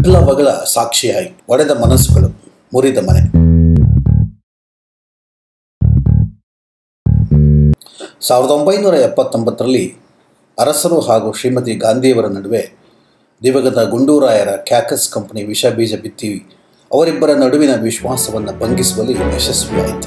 ವಿಪ್ಲವಗಳ ಸಾಕ್ಷಿಯಾಗಿ ಒಡೆದ ಮನಸ್ಸುಗಳು ಮುರಿದ ಮನೆ ಸಾವಿರದ ಒಂಬೈನೂರ ಎಪ್ಪತ್ತೊಂಬತ್ತರಲ್ಲಿ ಅರಸರು ಹಾಗೂ ಶ್ರೀಮತಿ ಗಾಂಧಿಯವರ ನಡುವೆ ದಿವಂಗತ ಗುಂಡೂರಾಯರ ಕ್ಯಾಕಸ್ ಕಂಪನಿ ವಿಷ ಬೀಜ ಬಿತ್ತಿ ಅವರಿಬ್ಬರ ನಡುವಿನ ವಿಶ್ವಾಸವನ್ನು ಭಂಗಿಸುವಲ್ಲಿ ಯಶಸ್ವಿಯಾಯಿತು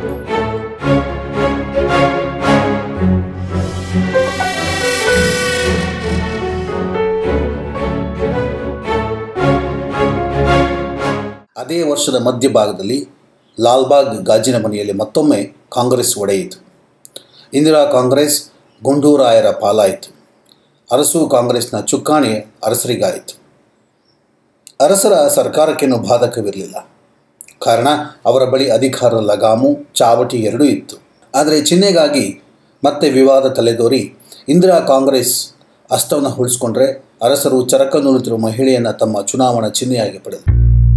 ಅದೇ ವರ್ಷದ ಮಧ್ಯಭಾಗದಲ್ಲಿ ಲಾಲ್ಬಾಗ್ ಗಾಜಿನ ಮನೆಯಲ್ಲಿ ಮತ್ತೊಮ್ಮೆ ಕಾಂಗ್ರೆಸ್ ಒಡೆಯಿತು ಇಂದಿರಾ ಕಾಂಗ್ರೆಸ್ ಗುಂಡೂರಾಯರ ಪಾಲಾಯಿತು ಅರಸು ಕಾಂಗ್ರೆಸ್ನ ಚುಕ್ಕಾಣಿ ಅರಸರಿಗಾಯಿತು ಅರಸರ ಸರ್ಕಾರಕ್ಕೇನು ಬಾಧಕವಿರಲಿಲ್ಲ ಕಾರಣ ಅವರ ಬಳಿ ಅಧಿಕಾರದ ಲಗಾಮು ಚಾವಟಿ ಎರಡೂ ಇತ್ತು ಆದರೆ ಚಿಹ್ನೆಗಾಗಿ ಮತ್ತೆ ವಿವಾದ ತಲೆದೋರಿ ಇಂದಿರಾ ಕಾಂಗ್ರೆಸ್ ಅಸ್ತವನ್ನು ಉಳಿಸ್ಕೊಂಡ್ರೆ ಅರಸರು ಚರಕ ನುಳಿತಿರುವ ಮಹಿಳೆಯನ್ನು ತಮ್ಮ ಚುನಾವಣಾ ಚಿಹ್ನೆಯಾಗಿ ಪಡೆದರು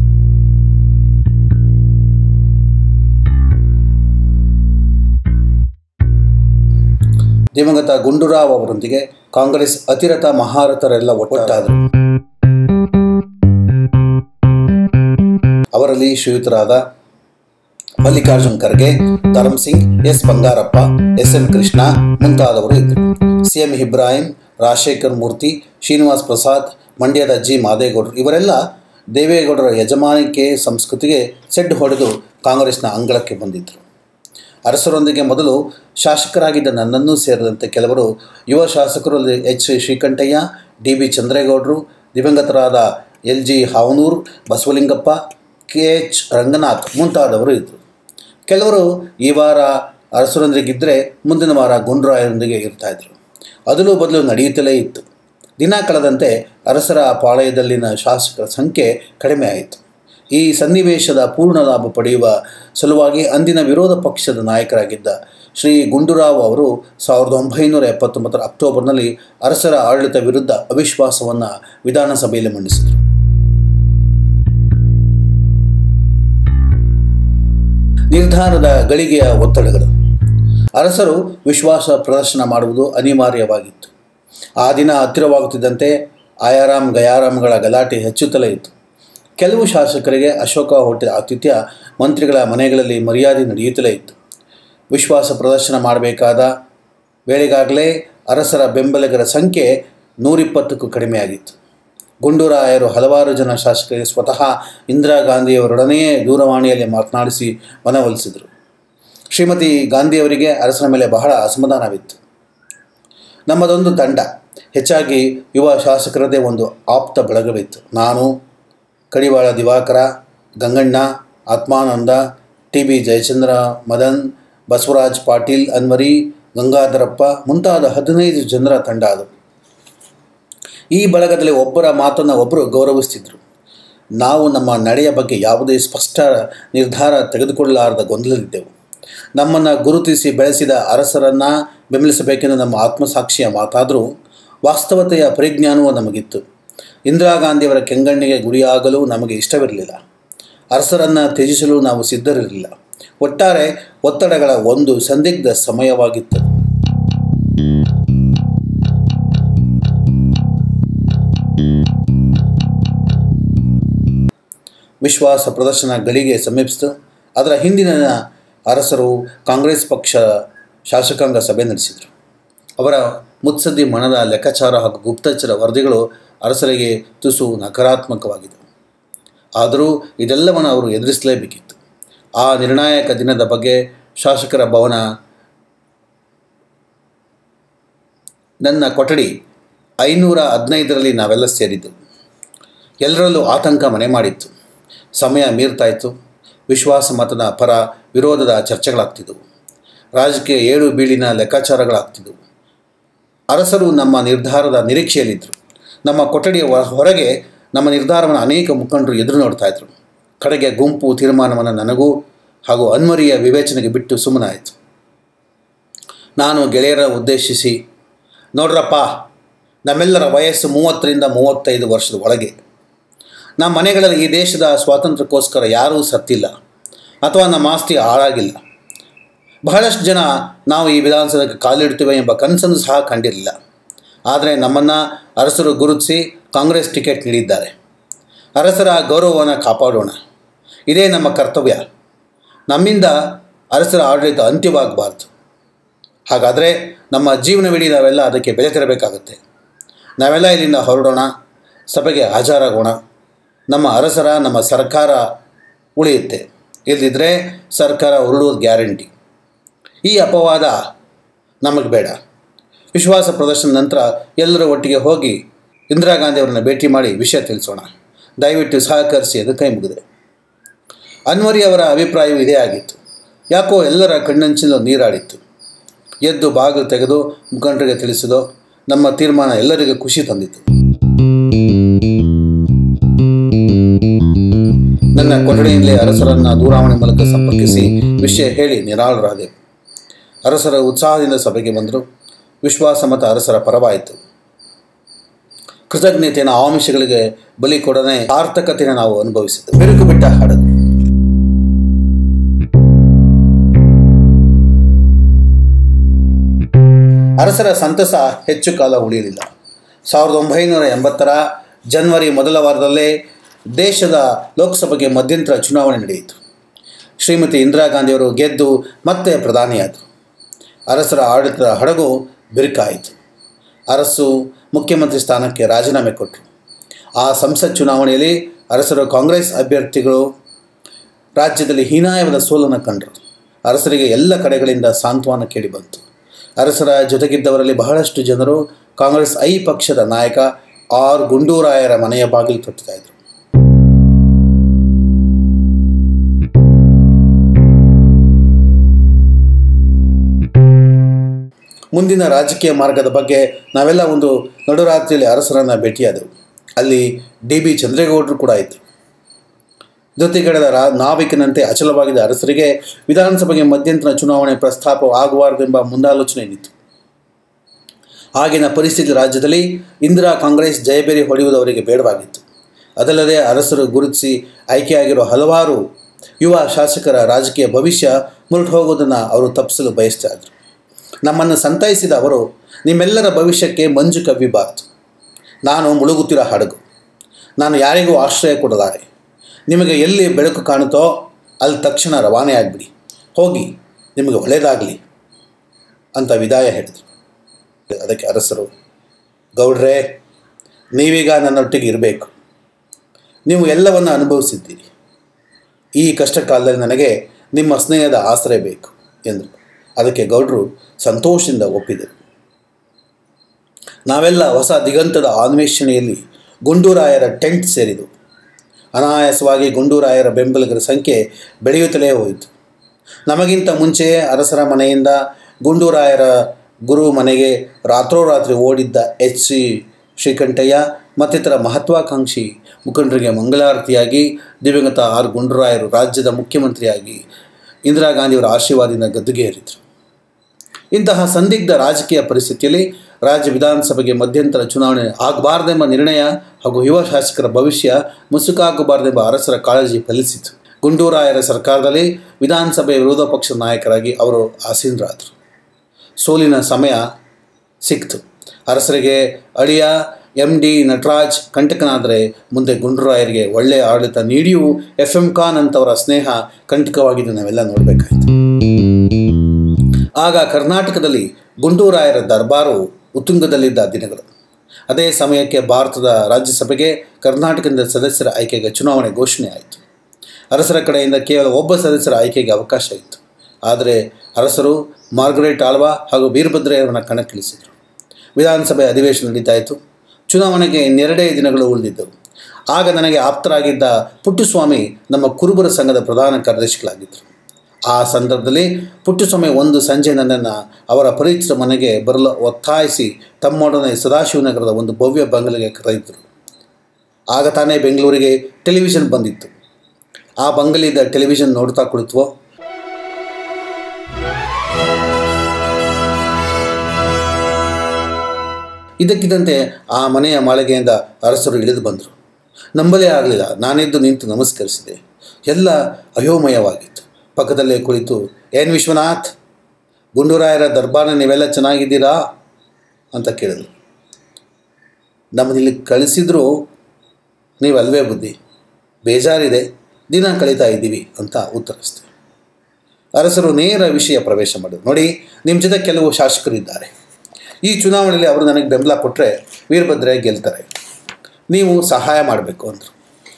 ದಿವಂಗತ ಗುಂಡೂರಾವ್ ಅವರೊಂದಿಗೆ ಕಾಂಗ್ರೆಸ್ ಅತಿರಥ ಮಹಾರಥರೆಲ್ಲ ಒಟ್ಟಾದರು ಅವರಲ್ಲಿ ಶ್ರೀಯುತರಾದ Mallikarjun Kharge Dharam Singh S Bangarappa S M Krishna ಮುಂತಾದವರು ಇದ್ದರು ಸಿ ಎಂ ಇಬ್ರಾಹಿಂ ರಾಜಶೇಖರ್ ಮೂರ್ತಿ ಶ್ರೀನಿವಾಸ್ ಪ್ರಸಾದ್ ಮಂಡ್ಯದ ಜಿ ಮಾದೇಗೌಡರು ಇವರೆಲ್ಲ ದೇವೇಗೌಡರ ಯಜಮಾನಿಕೆ ಸಂಸ್ಕೃತಿಗೆ ಸೆಡ್ ಹೊಡೆದು ಕಾಂಗ್ರೆಸ್ನ ಅಂಗಳಕ್ಕೆ ಬಂದಿದ್ದರು ಅರಸರೊಂದಿಗೆ ಮೊದಲು ಶಾಸಕರಾಗಿದ್ದ ನನ್ನನ್ನೂ ಸೇರಿದಂತೆ ಕೆಲವರು ಯುವ ಶಾಸಕರು ಎಚ್ ಶ್ರೀಕಂಠಯ್ಯ ಡಿ ಬಿ ಚಂದ್ರೇಗೌಡರು ದಿವಂಗತರಾದ L G Havanur Basavalingappa K H Ranganath ಮುಂತಾದವರು ಇದ್ದರು ಕೆಲವರು ಈ ವಾರ ಅರಸರೊಂದಿಗಿದ್ದರೆ ಮುಂದಿನ ವಾರ ಗುಂಡ್ರಾಯರೊಂದಿಗೆ ಇರ್ತಾಯಿದ್ರು ಅದಲು ಬದಲು ನಡೆಯುತ್ತಲೇ ಇತ್ತು ದಿನ ಕಳೆದಂತೆ ಅರಸರ ಪಾಳಯದಲ್ಲಿನ ಶಾಸಕರ ಸಂಖ್ಯೆ ಕಡಿಮೆ ಆಯಿತು ಈ ಸನ್ನಿವೇಶದ ಪೂರ್ಣ ಲಾಭ ಪಡೆಯುವ ಸಲುವಾಗಿ ಅಂದಿನ ವಿರೋಧ ಪಕ್ಷದ ನಾಯಕರಾಗಿದ್ದ ಶ್ರೀ ಗುಂಡೂರಾವ್ ಅವರು ಸಾವಿರದ ಒಂಬೈನೂರ ಎಪ್ಪತ್ತೊಂಬತ್ತರ ಅಕ್ಟೋಬರ್ನಲ್ಲಿ ಅರಸರ ಆಡಳಿತ ವಿರುದ್ಧ ಅವಿಶ್ವಾಸವನ್ನು ವಿಧಾನಸಭೆಯಲ್ಲಿ ಮಂಡಿಸಿದರು ನಿರ್ಧಾರದ ಗಳಿಗೆಯ ಒತ್ತಡಗಳು ಅರಸರು ವಿಶ್ವಾಸ ಪ್ರದರ್ಶನ ಮಾಡುವುದು ಅನಿವಾರ್ಯವಾಗಿತ್ತು ಆ ದಿನ ಹತ್ತಿರವಾಗುತ್ತಿದ್ದಂತೆ ಆಯಾರಾಮ್ ಗಯಾರಾಮ್ಗಳ ಗಲಾಟೆ ಹೆಚ್ಚುತ್ತಲೇ ಇತ್ತು ಕೆಲವು ಶಾಸಕರಿಗೆ ಅಶೋಕ ಹೋಟೆಲ್ ಆತಿಥ್ಯ ಮಂತ್ರಿಗಳ ಮನೆಗಳಲ್ಲಿ ಮರ್ಯಾದೆ ನಡೆಯುತ್ತಲೇ ಇತ್ತು ವಿಶ್ವಾಸ ಪ್ರದರ್ಶನ ಮಾಡಬೇಕಾದ ವೇಳೆಗಾಗಲೇ ಅರಸರ ಬೆಂಬಲಿಗರ ಸಂಖ್ಯೆ ನೂರಿಪ್ಪತ್ತಕ್ಕೂ ಕಡಿಮೆಯಾಗಿತ್ತು ಗುಂಡೂರಾಯರು ಹಲವಾರು ಜನ ಶಾಸಕರಿಗೆ ಸ್ವತಃ ಇಂದಿರಾ ಗಾಂಧಿಯವರೊಡನೆಯೇ ದೂರವಾಣಿಯಲ್ಲಿ ಮಾತನಾಡಿಸಿ ಮನವೊಲಿಸಿದರು ಶ್ರೀಮತಿ ಗಾಂಧಿಯವರಿಗೆ ಅರಸನ ಮೇಲೆ ಬಹಳ ಅಸಮಾಧಾನವಿತ್ತು ನಮ್ಮದೊಂದು ತಂಡ ಹೆಚ್ಚಾಗಿ ಯುವ ಶಾಸಕರದೇ ಒಂದು ಆಪ್ತ ಬಳಗವಿತ್ತು ನಾನು ಕಡಿವಾಳ ದಿವಾಕರ ಗಂಗಣ್ಣ ಆತ್ಮಾನಂದ ಟಿ ಬಿ ಜಯಚಂದ್ರ ಮದನ್ ಬಸವರಾಜ್ ಪಾಟೀಲ್ ಅನ್ವರಿ ಗಂಗಾಧರಪ್ಪ ಮುಂತಾದ ಹದಿನೈದು ಜನರ ತಂಡ ಅದು ಈ ಬಳಗದಲ್ಲಿ ಒಬ್ಬರ ಮಾತನ್ನು ಒಬ್ಬರು ಗೌರವಿಸ್ತಿದ್ರು ನಾವು ನಮ್ಮ ನಡೆಯ ಬಗ್ಗೆ ಯಾವುದೇ ಸ್ಪಷ್ಟ ನಿರ್ಧಾರ ತೆಗೆದುಕೊಳ್ಳಲಾರದ ಗೊಂದಲದಲ್ಲಿದ್ದೆವು ನಮ್ಮನ್ನು ಗುರುತಿಸಿ ಬೆಳೆಸಿದ ಅರಸರನ್ನು ಬೆಂಬಲಿಸಬೇಕೆಂದು ನಮ್ಮ ಆತ್ಮಸಾಕ್ಷಿಯ ಮಾತಾದರೂ ವಾಸ್ತವತೆಯ ಪರಿಜ್ಞಾನವೂ ನಮಗಿತ್ತು ಇಂದಿರಾ ಗಾಂಧಿಯವರ ಕೆಂಗಣ್ಣಿಗೆ ಗುರಿಯಾಗಲು ನಮಗೆ ಇಷ್ಟವಿರಲಿಲ್ಲ ಅರಸರನ್ನು ತ್ಯಜಿಸಲು ನಾವು ಸಿದ್ಧರಿರಲಿಲ್ಲ ಒಟ್ಟಾರೆ ಒತ್ತಡಗಳ ಒಂದು ಸಂದಿಗ್ಧ ಸಮಯವಾಗಿತ್ತು ವಿಶ್ವಾಸ ಪ್ರದರ್ಶನ ಗಳಿಗೆ ಸಮೀಪಿಸಿತು ಅದರ ಹಿಂದಿನ ಅರಸರು ಕಾಂಗ್ರೆಸ್ ಪಕ್ಷ ಶಾಸಕಾಂಗ ಸಭೆ ನಡೆಸಿದರು ಅವರ ಮುತ್ಸದ್ದಿ ಮನದ ಲೆಕ್ಕಾಚಾರ ಹಾಗೂ ಗುಪ್ತಚರ ವರದಿಗಳು ಅರಸರಿಗೆ ತುಸು ನಕಾರಾತ್ಮಕವಾಗಿದ್ದವು ಆದರೂ ಇದೆಲ್ಲವನ್ನು ಅವರು ಎದುರಿಸಲೇಬೇಕಿತ್ತು ಆ ನಿರ್ಣಾಯಕ ದಿನದ ಬಗ್ಗೆ ಶಾಸಕರ ಭವನ ನನ್ನ ಕೊಠಡಿ ಐನೂರ ಹದಿನೈದರಲ್ಲಿ ನಾವೆಲ್ಲ ಸೇರಿದ್ದು ಎಲ್ಲರಲ್ಲೂ ಆತಂಕ ಮನೆ ಮಾಡಿತ್ತು ಸಮಯ ಮೀರ್ತಾಯಿತ್ತು ವಿಶ್ವಾಸ ಮತದ ಪರ ವಿರೋಧದ ಚರ್ಚೆಗಳಾಗ್ತಿದ್ದವು ರಾಜಕೀಯ ಏಳು ಬೀಳಿನ ಲೆಕ್ಕಾಚಾರಗಳಾಗ್ತಿದ್ದವು ಅರಸರು ನಮ್ಮ ನಿರ್ಧಾರದ ನಿರೀಕ್ಷೆಯಲ್ಲಿದ್ದರು ನಮ್ಮ ಕೊಠಡಿಯ ಹೊರಗೆ ನಮ್ಮ ನಿರ್ಧಾರವನ್ನು ಅನೇಕ ಮುಖಂಡರು ಎದುರು ನೋಡ್ತಾಯಿದ್ರು ಕಡೆಗೆ ಗುಂಪು ತೀರ್ಮಾನವನ್ನು ನನಗೂ ಹಾಗೂ ಅನ್ವರಿಯ ವಿವೇಚನೆಗೆ ಬಿಟ್ಟು ಸುಮ್ಮನಾಯಿತು ನಾನು ಗೆಳೆಯರ ಉದ್ದೇಶಿಸಿ ನೋಡ್ರಪ್ಪ ನಮ್ಮೆಲ್ಲರ ವಯಸ್ಸು ಮೂವತ್ತರಿಂದ ಮೂವತ್ತೈದು ವರ್ಷದ ಒಳಗೆ ನಮ್ಮ ಮನೆಗಳಲ್ಲಿ ಈ ದೇಶದ ಸ್ವಾತಂತ್ರ್ಯಕ್ಕೋಸ್ಕರ ಯಾರೂ ಸತ್ತಿಲ್ಲ ಅಥವಾ ನಮ್ಮ ಆಸ್ತಿ ಹಾಳಾಗಿಲ್ಲ ಬಹಳಷ್ಟು ಜನ ನಾವು ಈ ವಿಧಾನಸಭೆಗೆ ಕಾಲಿಡ್ತೇವೆ ಎಂಬ ಕನಸನ್ನು ಸಹ ಕಂಡಿರಲಿಲ್ಲ ಆದರೆ ನಮ್ಮನ್ನು ಅರಸರು ಗುರುತಿಸಿ ಕಾಂಗ್ರೆಸ್ ಟಿಕೆಟ್ ನೀಡಿದ್ದಾರೆ ಅರಸರ ಗೌರವವನ್ನು ಕಾಪಾಡೋಣ ಇದೇ ನಮ್ಮ ಕರ್ತವ್ಯ ನಮ್ಮಿಂದ ಅರಸರ ಆಡಳಿತ ಅಂತ್ಯವಾಗಬಾರ್ದು ಹಾಗಾದರೆ ನಮ್ಮ ಜೀವನವಿಡೀ ನಾವೆಲ್ಲ ಅದಕ್ಕೆ ಬೆಲೆ ತೆರಬೇಕಾಗುತ್ತೆ ನಾವೆಲ್ಲ ಇಲ್ಲಿಂದ ಹೊರಡೋಣ ಸಭೆಗೆ ಹಾಜರಾಗೋಣ ನಮ್ಮ ಅರಸರ ನಮ್ಮ ಸರ್ಕಾರ ಉಳಿಯುತ್ತೆ ಇಲ್ಲದಿದ್ದರೆ ಸರ್ಕಾರ ಉರುಳೋದು ಗ್ಯಾರಂಟಿ ಈ ಅಪವಾದ ನಮಗೆ ಬೇಡ ವಿಶ್ವಾಸ ಪ್ರದರ್ಶನ ನಂತರ ಎಲ್ಲರ ಒಟ್ಟಿಗೆ ಹೋಗಿ ಇಂದಿರಾ ಗಾಂಧಿಯವರನ್ನು ಭೇಟಿ ಮಾಡಿ ವಿಷಯ ತಿಳಿಸೋಣ ದಯವಿಟ್ಟು ಸಹಕರಿಸಿ ಅದು ಕೈ ಮುಗಿದೆ ಅನ್ವರಿ ಅವರ ಅಭಿಪ್ರಾಯವು ಇದೇ ಆಗಿತ್ತು ಯಾಕೋ ಎಲ್ಲರ ಕಣ್ಣಂಚಿನ ನೀರಾಡಿತ್ತು ಎದ್ದು ಬಾಗಿಲು ತೆಗೆದು ಮುಖಂಡರಿಗೆ ತಿಳಿಸಿದೋ ನಮ್ಮ ತೀರ್ಮಾನ ಎಲ್ಲರಿಗೂ ಖುಷಿ ತಂದಿತು ನನ್ನ ಕೊಠಡಿಯಿಂದಲೇ ಅರಸರನ್ನು ದೂರವಾಣಿ ಮೂಲಕ ಸಂಪರ್ಕಿಸಿ ವಿಷಯ ಹೇಳಿ ನಿರಾಳರಾದೆವು ಅರಸರ ಉತ್ಸಾಹದಿಂದ ಸಭೆಗೆ ಬಂದರು ವಿಶ್ವಾಸ ಮತ್ತು ಅರಸರ ಪರವಾಯಿತು ಕೃತಜ್ಞತೆಯನ್ನು ಆಮಿಷಗಳಿಗೆ ಬಲಿ ಕೊಡನೆ ಸಾರ್ಥಕತೆಯನ್ನು ನಾವು ಅನುಭವಿಸಿದ್ದು ಬಿರುಕು ಬಿಟ್ಟ ಹಡಗು ಅರಸರ ಸಂತಸ ಹೆಚ್ಚು ಕಾಲ ಉಳಿಯಲಿಲ್ಲ ಸಾವಿರದ ಒಂಬೈನೂರ ಎಂಬತ್ತರ ಜನವರಿ ಮೊದಲ ವಾರದಲ್ಲೇ ದೇಶದ ಲೋಕಸಭೆಗೆ ಮಧ್ಯಂತರ ಚುನಾವಣೆ ನಡೆಯಿತು ಶ್ರೀಮತಿ ಇಂದಿರಾ ಗಾಂಧಿಯವರು ಗೆದ್ದು ಮತ್ತೆ ಪ್ರಧಾನಿಯಾದರು ಅರಸರ ಆಡಳಿತದ ಹಡಗು ಬಿರುಕಾಯಿತು ಅರಸು ಮುಖ್ಯಮಂತ್ರಿ ಸ್ಥಾನಕ್ಕೆ ರಾಜೀನಾಮೆ ಕೊಟ್ಟರು ಆ ಸಂಸತ್ ಚುನಾವಣೆಯಲ್ಲಿ ಅರಸರು ಕಾಂಗ್ರೆಸ್ ಅಭ್ಯರ್ಥಿಗಳು ರಾಜ್ಯದಲ್ಲಿ ಹೀನಾಯವಾದ ಸೋಲನ್ನು ಕಂಡರು ಅರಸರಿಗೆ ಎಲ್ಲ ಕಡೆಗಳಿಂದ ಸಾಂತ್ವನ ಕೇಳಿ ಬಂತು ಅರಸರ ಜೊತೆಗಿದ್ದವರಲ್ಲಿ ಬಹಳಷ್ಟು ಜನರು ಕಾಂಗ್ರೆಸ್ ಐ ಪಕ್ಷದ ನಾಯಕ ಆರ್ ಗುಂಡೂರಾಯರ ಮನೆಯ ಬಾಗಿಲು ತಟ್ಟುತ್ತಾ ಇದ್ರು ಮುಂದಿನ ರಾಜಕೀಯ ಮಾರ್ಗದ ಬಗ್ಗೆ ನಾವೆಲ್ಲ ಒಂದು ನಡುರಾತ್ರಿಯಲ್ಲಿ ಅರಸರನ್ನು ಭೇಟಿಯಾದೆವು ಅಲ್ಲಿ ಡಿ ಬಿ ಚಂದ್ರೇಗೌಡರು ಕೂಡ ಇದ್ದರು ಜೊತೆಗಡೆದ ರಾ ನಾವಿಕನಂತೆ ಅಚಲವಾಗಿದ್ದ ಅರಸರಿಗೆ ವಿಧಾನಸಭೆಗೆ ಮಧ್ಯಂತರ ಚುನಾವಣೆ ಪ್ರಸ್ತಾಪ ಆಗಬಾರದೆಂಬ ಮುಂದಾಲೋಚನೆ ಇತ್ತು ಆಗಿನ ಪರಿಸ್ಥಿತಿ ರಾಜ್ಯದಲ್ಲಿ ಇಂದಿರಾ ಕಾಂಗ್ರೆಸ್ ಜಯಬೇರಿ ಹೊಡೆಯುವುದು ಅವರಿಗೆ ಬೇಡವಾಗಿತ್ತು ಅದಲ್ಲದೆ ಅರಸರು ಗುರುತಿಸಿ ಆಯ್ಕೆಯಾಗಿರುವ ಹಲವಾರು ಯುವ ಶಾಸಕರ ರಾಜಕೀಯ ಭವಿಷ್ಯ ಮುರುಟು ಹೋಗೋದನ್ನು ಅವರು ತಪ್ಪಿಸಲು ಬಯಸ್ತಾ ಇದ್ರು ನಮ್ಮನ್ನು ಸಂತೈಸಿದ ಅವರು ನಿಮ್ಮೆಲ್ಲರ ಭವಿಷ್ಯಕ್ಕೆ ಮಂಜು ಕವ್ವಿಬಾರದು ನಾನು ಮುಳುಗುತ್ತಿರೋ ಹಡಗು ನಾನು ಯಾರಿಗೂ ಆಶ್ರಯ ಕೊಡಲಾರೆ ನಿಮಗೆ ಎಲ್ಲಿ ಬೆಳಕು ಕಾಣುತ್ತೋ ಅಲ್ಲಿ ತಕ್ಷಣ ರವಾನೆ ಆಗಿಬಿಡಿ ಹೋಗಿ ನಿಮಗೆ ಒಳ್ಳೆಯದಾಗಲಿ ಅಂತ ವಿದಾಯ ಹೇಳಿದರು ಅದಕ್ಕೆ ಅರಸರು ಗೌಡ್ರೆ ನೀವೀಗ ನನ್ನೊಟ್ಟಿಗೆ ಇರಬೇಕು ನೀವು ಎಲ್ಲವನ್ನು ಅನುಭವಿಸಿದ್ದೀರಿ ಈ ಕಷ್ಟ ಕಾಲದಲ್ಲಿ ನನಗೆ ನಿಮ್ಮ ಸ್ನೇಹದ ಆಶ್ರಯ ಬೇಕು ಎಂದರು ಅದಕ್ಕೆ ಗೌಡ್ರು ಸಂತೋಷದಿಂದ ಒಪ್ಪಿದರು ನಾವೆಲ್ಲ ಹೊಸ ದಿಗಂತದ ಅನ್ವೇಷಣೆಯಲ್ಲಿ ಗುಂಡೂರಾಯರ ಟೆಂಟ್ ಸೇರಿದು ಅನಾಯಾಸವಾಗಿ ಗುಂಡೂರಾಯರ ಬೆಂಬಲಿಗರ ಸಂಖ್ಯೆ ಬೆಳೆಯುತ್ತಲೇ ಹೋಯಿತು ನಮಗಿಂತ ಮುಂಚೆಯೇ ಅರಸರ ಮನೆಯಿಂದ ಗುಂಡೂರಾಯರ ಗುರು ಮನೆಗೆ ರಾತ್ರೋರಾತ್ರಿ ಓಡಿದ್ದ ಎಚ್ ಸಿ ಶ್ರೀಕಂಠಯ್ಯ ಮತ್ತಿತರ ಮಹತ್ವಾಕಾಂಕ್ಷಿ ಮುಖಂಡರಿಗೆ ಮಂಗಳಾರತಿಯಾಗಿ ದಿವಂಗತ ಆರ್ ಗುಂಡೂರಾಯರು ರಾಜ್ಯದ ಮುಖ್ಯಮಂತ್ರಿಯಾಗಿ ಇಂದಿರಾ ಗಾಂಧಿಯವರ ಆಶೀರ್ವಾದದಿಂದ ಗದ್ದುಗೆಯೇರಿದರು ಇಂತಹ ಸಂದಿಗ್ಧ ರಾಜಕೀಯ ಪರಿಸ್ಥಿತಿಯಲ್ಲಿ ರಾಜ್ಯ ವಿಧಾನಸಭೆಗೆ ಮಧ್ಯಂತರ ಚುನಾವಣೆ ಆಗಬಾರ್ದೆಂಬ ನಿರ್ಣಯ ಹಾಗೂ ಯುವ ಶಾಸಕರ ಭವಿಷ್ಯ ಮುಸುಕಾಗಬಾರ್ದೆಂಬ ಅರಸರ ಕಾಳಜಿ ಫಲಿಸಿತು ಗುಂಡೂರಾಯರ ಸರ್ಕಾರದಲ್ಲಿ ವಿಧಾನಸಭೆ ವಿರೋಧ ಪಕ್ಷದ ನಾಯಕರಾಗಿ ಅವರು ಆಸೀನರಾದರು ಸೋಲಿನ ಸಮಯ ಸಿಕ್ತು ಅರಸರಿಗೆ ಅಳಿಯ ಎಂ ಡಿ ನಟರಾಜ್ ಕಂಟಕನಾದರೆ ಮುಂದೆ ಗುಂಡೂರಾಯರಿಗೆ ಒಳ್ಳೆಯ ಆಡಳಿತ ನೀಡಿಯೂ ಎಫ್ ಎಂ ಖಾನ್ ಅಂತವರ ಸ್ನೇಹ ಕಂಟಕವಾಗಿದ್ದು ನಾವೆಲ್ಲ ನೋಡಬೇಕಾಯಿತು ಆಗ ಕರ್ನಾಟಕದಲ್ಲಿ ಗುಂಡೂರಾಯರ ದರ್ಬಾರು ಉತ್ತುಂಗದಲ್ಲಿದ್ದ ದಿನಗಳು ಅದೇ ಸಮಯಕ್ಕೆ ಭಾರತದ ರಾಜ್ಯಸಭೆಗೆ ಕರ್ನಾಟಕದಿಂದ ಸದಸ್ಯರ ಆಯ್ಕೆಗೆ ಚುನಾವಣೆ ಘೋಷಣೆ ಆಯಿತು ಅರಸರ ಕಡೆಯಿಂದ ಕೇವಲ ಒಬ್ಬ ಸದಸ್ಯರ ಆಯ್ಕೆಗೆ ಅವಕಾಶ ಇತ್ತು ಆದರೆ ಅರಸರು ಮಾರ್ಗರೇಟ್ ಆಳ್ವಾ ಹಾಗೂ ವೀರಭದ್ರಯ್ಯವರನ್ನ ಕಣಕ್ಕಿಳಿಸಿದರು ವಿಧಾನಸಭೆ ಅಧಿವೇಶನ ನಡೀತಾಯಿತು ಚುನಾವಣೆಗೆ ಇನ್ನೆರಡೇ ದಿನಗಳು ಉಳಿದಿದ್ದವು ಆಗ ನನಗೆ ಆಪ್ತರಾಗಿದ್ದ ಪುಟ್ಟುಸ್ವಾಮಿ ನಮ್ಮ ಕುರುಬರ ಸಂಘದ ಪ್ರಧಾನ ಕಾರ್ಯದರ್ಶಿಗಳಾಗಿದ್ದರು ಆ ಸಂದರ್ಭದಲ್ಲಿ ಪುಟ್ಟುಸ್ವಾಮಿ ಒಂದು ಸಂಜೆ ನನ್ನನ್ನು ಅವರ ಪರಿಚಿತ ಮನೆಗೆ ಬರಲು ಒತ್ತಾಯಿಸಿ ತಮ್ಮೊಡನೆ ಸದಾಶಿವನಗರದ ಒಂದು ಭವ್ಯ ಬಂಗಲೆಗೆ ಕರೆದಿದ್ದರು ಆಗ ತಾನೇ ಬೆಂಗಳೂರಿಗೆ ಟೆಲಿವಿಷನ್ ಬಂದಿತ್ತು ಆ ಬಂಗಲಿದ್ದ ಟೆಲಿವಿಷನ್ ನೋಡ್ತಾ ಕುಳಿತುವೋ ಇದಕ್ಕಿದ್ದಂತೆ ಆ ಮನೆಯ ಮಾಳಿಗೆಯಿಂದ ಅರಸರು ಇಳಿದು ಬಂದರು ನಂಬಲೇ ಆಗಲಿಲ್ಲ ನಾನಿದ್ದು ನಿಂತು ನಮಸ್ಕರಿಸಿದೆ ಎಲ್ಲ ಅಯೋಮಯವಾಗಿತ್ತು ಪಕ್ಕದಲ್ಲೇ ಕುಳಿತು ಏನು ವಿಶ್ವನಾಥ್ ಗುಂಡೂರಾಯರ ದರ್ಬಾರ್ನ ನೀವೆಲ್ಲ ಚೆನ್ನಾಗಿದ್ದೀರಾ ಅಂತ ಕೇಳಿದ್ರು ನಮ್ಮನ್ನು ಇಲ್ಲಿ ಕಳಿಸಿದ್ರು ನೀವು ಅಲ್ವೇ ಬುದ್ಧಿ ಬೇಜಾರಿದೆ ದಿನ ಕಳೀತಾ ಇದ್ದೀವಿ ಅಂತ ಉತ್ತರಿಸ್ತೀವಿ ಅರಸರು ನೇರ ವಿಷಯ ಪ್ರವೇಶ ಮಾಡಿದ್ರು ನೋಡಿ ನಿಮ್ಮ ಜೊತೆ ಕೆಲವು ಶಾಸಕರಿದ್ದಾರೆ ಈ ಚುನಾವಣೆಯಲ್ಲಿ ಅವರು ನನಗೆ ಬೆಂಬಲ ಕೊಟ್ಟರೆ ವೀರಭದ್ರೆ ಗೆಲ್ತಾರೆ ನೀವು ಸಹಾಯ ಮಾಡಬೇಕು ಅಂದರು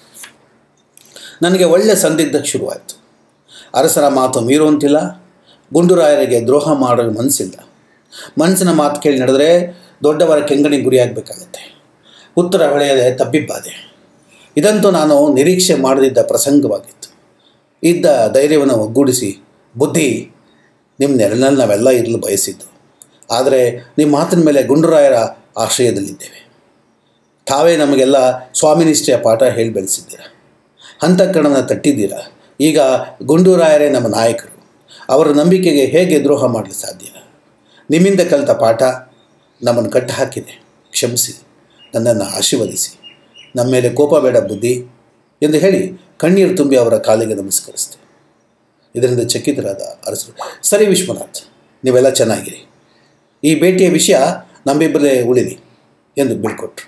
ನನಗೆ ಒಳ್ಳೆಯ ಸಂದಿಗ್ಧ ಶುರುವಾಯಿತು ಅರಸರ ಮಾತು ಮೀರುವಂತಿಲ್ಲ ಗುಂಡುರಾಯರಿಗೆ ದ್ರೋಹ ಮಾಡೋ ಮನಸ್ಸಿಲ್ಲ ಮನಸ್ಸಿನ ಮಾತು ಕೇಳಿ ನಡೆದರೆ ದೊಡ್ಡವರ ಕೆಂಗಣಿ ಗುರಿಯಾಗಬೇಕಾಗತ್ತೆ ಉತ್ತರ ಹೊಳೆಯದೆ ತಬ್ಬಿಬ್ಬಾದೆ ಇದಂತೂ ನಾನು ನಿರೀಕ್ಷೆ ಮಾಡದಿದ್ದ ಪ್ರಸಂಗವಾಗಿತ್ತು ಇದ್ದ ಧೈರ್ಯವನ್ನು ಒಗ್ಗೂಡಿಸಿ ಬುದ್ಧಿ ನಿಮ್ಮ ನೆರಳಿನಲ್ಲಿ ನಾವೆಲ್ಲ ಇರಲು ಬಯಸಿದ್ದು ಆದರೆ ನಿಮ್ಮ ಮಾತಿನ ಮೇಲೆ ಗುಂಡುರಾಯರ ಆಶ್ರಯದಲ್ಲಿದ್ದೇವೆ ತಾವೇ ನಮಗೆಲ್ಲ ಸ್ವಾಮಿನಿಷ್ಠೆಯ ಪಾಠ ಹೇಳಿ ಬೆಳೆಸಿದ್ದೀರ ಅಂತಃಕರಣನ ತಟ್ಟಿದ್ದೀರ ಈಗ ಗುಂಡೂರಾಯರೇ ನಮ್ಮ ನಾಯಕರು ಅವರ ನಂಬಿಕೆಗೆ ಹೇಗೆ ದ್ರೋಹ ಮಾಡಲು ಸಾಧ್ಯ ನಿಮ್ಮಿಂದ ಕಲಿತ ಪಾಠ ನಮ್ಮನ್ನು ಕಟ್ಟು ಹಾಕಿದೆ ಕ್ಷಮಿಸಿ ನನ್ನನ್ನು ಆಶೀರ್ವದಿಸಿ ನಮ್ಮ ಮೇಲೆ ಕೋಪ ಬೇಡ ಬುದ್ಧಿ ಎಂದು ಹೇಳಿ ಕಣ್ಣೀರು ತುಂಬಿ ಅವರ ಕಾಲಿಗೆ ನಮಸ್ಕರಿಸಿದೆ ಇದರಿಂದ ಚಕಿತರಾದ ಅರಸರು ಸರಿ ವಿಶ್ವನಾಥ್ ನೀವೆಲ್ಲ ಚೆನ್ನಾಗಿರಿ ಈ ಭೇಟಿಯ ವಿಷಯ ನಮ್ಮಿಬ್ಬರೇ ಉಳಿದಿ ಎಂದು ಬೀಳ್ಕೊಟ್ರು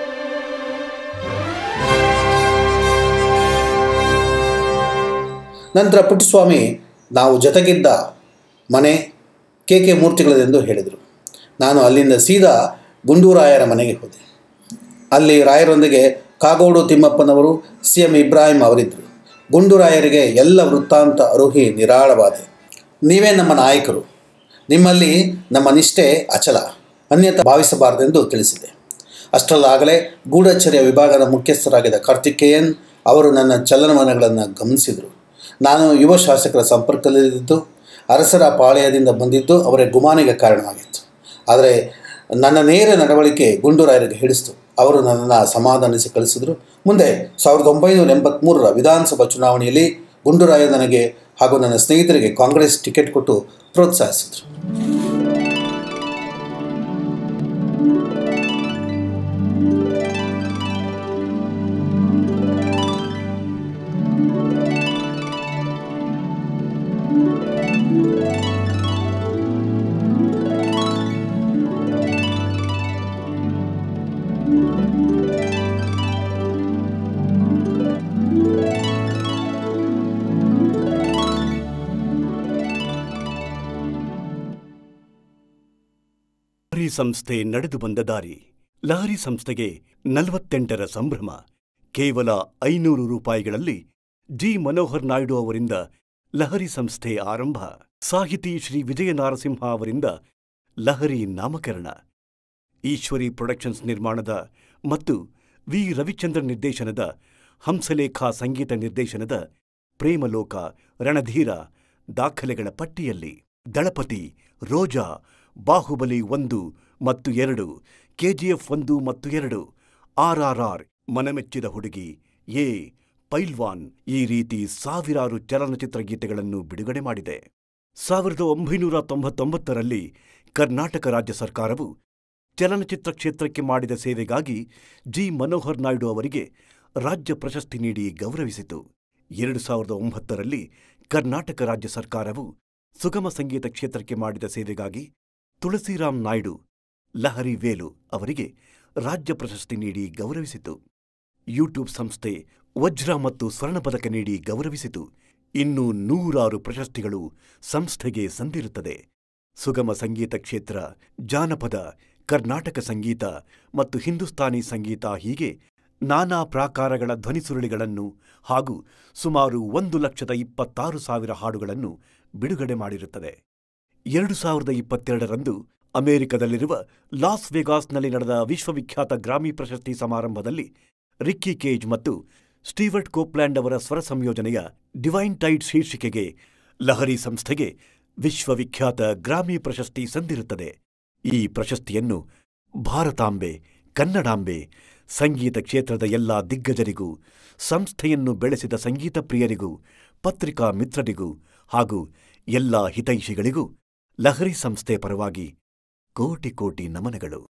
ನಂತರ ಪುಟ್ಟಸ್ವಾಮಿ ನಾವು ಜೊತೆಗಿದ್ದ ಮನೆ ಕೆ ಕೆ ಮೂರ್ತಿಗಳದೆಂದು ಹೇಳಿದರು ನಾನು ಅಲ್ಲಿಂದ ಸೀದಾ ಗುಂಡೂರಾಯರ ಮನೆಗೆ ಹೋದೆ ಅಲ್ಲಿ ರಾಯರೊಂದಿಗೆ ಕಾಗೋಡು ತಿಮ್ಮಪ್ಪನವರು ಸಿ ಎಂ ಇಬ್ರಾಹಿಂ ಅವರಿದ್ದರು ಗುಂಡೂರಾಯರಿಗೆ ಎಲ್ಲ ವೃತ್ತಾಂತ ಅರುಹಿ ನಿರಾಳವಾದೆ ನೀವೇ ನಮ್ಮ ನಾಯಕರು ನಿಮ್ಮಲ್ಲಿ ನಮ್ಮ ನಿಷ್ಠೆ ಅಚಲ ಅನ್ಯತ ಭಾವಿಸಬಾರದೆಂದು ತಿಳಿಸಿದೆ ಅಷ್ಟರಲ್ಲಾಗಲೇ ಗೂಢಚರ್ಯ ವಿಭಾಗದ ಮುಖ್ಯಸ್ಥರಾಗಿದ್ದ ಕಾರ್ತಿಕೇಯನ್ ಅವರು ನನ್ನ ಚಲನವಲನಗಳನ್ನು ಗಮನಿಸಿದರು ನಾನು ಯುವ ಶಾಸಕರ ಸಂಪರ್ಕದಲ್ಲಿದ್ದು ಅರಸರ ಪಾಳೆಯದಿಂದ ಬಂದಿದ್ದು ಅವರ ಗುಮಾನಿಗೆ ಕಾರಣವಾಗಿತ್ತು ಆದರೆ ನನ್ನ ನೇರ ನಡವಳಿಕೆ ಗುಂಡೂರಾಯರಿಗೆ ಹಿಡಿಸ್ತು ಅವರು ನನ್ನನ್ನು ಸಮಾಧಾನಿಸಿ ಕಳಿಸಿದರು ಮುಂದೆ ಸಾವಿರದ ಒಂಬೈನೂರ ಎಂಬತ್ತ್ಮೂರರ ವಿಧಾನಸಭಾ ಚುನಾವಣೆಯಲ್ಲಿ ಗುಂಡೂರಾಯ ನನಗೆ ಹಾಗೂ ನನ್ನ ಸ್ನೇಹಿತರಿಗೆ ಕಾಂಗ್ರೆಸ್ ಟಿಕೆಟ್ ಕೊಟ್ಟು ಪ್ರೋತ್ಸಾಹಿಸಿದರು ಲಹರಿ ಸಂಸ್ಥೆ ನಡೆದು ಬಂದ ದಾರಿ ಲಹರಿ ಸಂಸ್ಥೆಗೆ ನಲವತ್ತೆಂಟರ ಸಂಭ್ರಮ ಕೇವಲ ಐನೂರು ರೂಪಾಯಿಗಳಲ್ಲಿ ಜಿ ಮನೋಹರ್ ನಾಯ್ಡು ಅವರಿಂದ ಲಹರಿ ಸಂಸ್ಥೆ ಆರಂಭ ಸಾಹಿತಿ ಶ್ರೀ ವಿಜಯ ನಾರಸಿಂಹ ಅವರಿಂದ ಲಹರಿ ನಾಮಕರಣ ಈಶ್ವರಿ ಪ್ರೊಡಕ್ಷನ್ಸ್ ನಿರ್ಮಾಣದ ಮತ್ತು ವಿ ರವಿಚಂದ್ರನ್ ನಿರ್ದೇಶನದ ಹಂಸಲೇಖ ಸಂಗೀತ ನಿರ್ದೇಶನದ ಪ್ರೇಮಲೋಕ ರಣಧೀರ ದಾಖಲೆಗಳ ಪಟ್ಟಿಯಲ್ಲಿ ದಳಪತಿ ರೋಜಾ ಬಾಹುಬಲಿ ಒಂದು ಮತ್ತು ಎರಡು ಕೆಜಿಎಫ್ ಒಂದು ಮತ್ತು ಎರಡು ಆರ್ಆರ್ಆರ್ ಮನಮೆಚ್ಚಿದ ಹುಡುಗಿ ಎ ಪೈಲ್ವಾನ್ ಈ ರೀತಿ ಸಾವಿರಾರು ಚಲನಚಿತ್ರ ಗೀತೆಗಳನ್ನು ಬಿಡುಗಡೆ ಮಾಡಿದೆ ಸಾವಿರದ ಒಂಬೈನೂರ ತೊಂಬತ್ತೊಂಬತ್ತರಲ್ಲಿ ಕರ್ನಾಟಕ ರಾಜ್ಯ ಸರ್ಕಾರವು ಚಲನಚಿತ್ರ ಕ್ಷೇತ್ರಕ್ಕೆ ಮಾಡಿದ ಸೇವೆಗಾಗಿ ಜಿ ಮನೋಹರ್ ನಾಯ್ಡು ಅವರಿಗೆ ರಾಜ್ಯ ಪ್ರಶಸ್ತಿ ನೀಡಿ ಗೌರವಿಸಿತು ಎರಡು ಸಾವಿರದ ಒಂಬತ್ತರಲ್ಲಿ ಕರ್ನಾಟಕ ರಾಜ್ಯ ಸರ್ಕಾರವು ಸುಗಮ ಸಂಗೀತ ಕ್ಷೇತ್ರಕ್ಕೆ ಮಾಡಿದ ಸೇವೆಗಾಗಿ ತುಳಸಿರಾಮ್ ನಾಯ್ಡು ಲಹರಿ ವೇಲು ಅವರಿಗೆ ರಾಜ್ಯ ಪ್ರಶಸ್ತಿ ನೀಡಿ ಗೌರವಿಸಿತು ಯೂಟ್ಯೂಬ್ ಸಂಸ್ಥೆ ವಜ್ರ ಮತ್ತು ಸ್ವರ್ಣ ಪದಕ ನೀಡಿ ಗೌರವಿಸಿತು ಇನ್ನು ನೂರಾರು ಪ್ರಶಸ್ತಿಗಳು ಸಂಸ್ಥೆಗೆ ಸಂದಿರುತ್ತದೆ ಸುಗಮ ಸಂಗೀತ ಕ್ಷೇತ್ರ ಜಾನಪದ ಕರ್ನಾಟಕ ಸಂಗೀತ ಮತ್ತು ಹಿಂದೂಸ್ತಾನಿ ಸಂಗೀತ ಹೀಗೆ ನಾನಾ ಪ್ರಾಕಾರಗಳ ಧ್ವನಿಸುರುಳಿಗಳನ್ನು ಹಾಗೂ ಸುಮಾರು ಒಂದು ಲಕ್ಷದ ಇಪ್ಪತ್ತಾರು ಸಾವಿರ ಹಾಡುಗಳನ್ನು ಬಿಡುಗಡೆ ಮಾಡಿರುತ್ತದೆ ಎರಡು ಸಾವಿರದ ಇಪ್ಪತ್ತೆರಡರಂದು ಅಮೆರಿಕದಲ್ಲಿರುವ ಲಾಸ್ ವೆಗಾಸ್ನಲ್ಲಿ ನಡೆದ ವಿಶ್ವವಿಖ್ಯಾತ ಗ್ರಾಮಿ ಪ್ರಶಸ್ತಿ ಸಮಾರಂಭದಲ್ಲಿ ರಿಕ್ಕಿ ಕೇಜ್ ಮತ್ತು ಸ್ಟೀವರ್ಟ್ ಕೋಪ್ಲ್ಯಾಂಡ್ ಅವರ ಸ್ವರ ಸಂಯೋಜನೆಯ ಡಿವೈನ್ ಟೈಡ್ ಶೀರ್ಷಿಕೆಗೆ ಲಹರಿ ಸಂಸ್ಥೆಗೆ ವಿಶ್ವವಿಖ್ಯಾತ ಗ್ರಾಮಿ ಪ್ರಶಸ್ತಿ ಸಂದಿರುತ್ತದೆ ಈ ಪ್ರಶಸ್ತಿಯನ್ನು ಭಾರತಾಂಬೆ ಕನ್ನಡಾಂಬೆ ಸಂಗೀತ ಕ್ಷೇತ್ರದ ಎಲ್ಲಾ ದಿಗ್ಗಜರಿಗೂ ಸಂಸ್ಥೆಯನ್ನು ಬೆಳೆಸಿದ ಸಂಗೀತ ಪ್ರಿಯರಿಗೂ ಪತ್ರಿಕಾ ಮಿತ್ರರಿಗೂ ಹಾಗೂ ಎಲ್ಲಾ ಹಿತೈಷಿಗಳಿಗೂ ಲಹರಿ ಸಂಸ್ಥೆ ಪರವಾಗಿ ಕೋಟಿ ಕೋಟಿ ನಮನಗಳು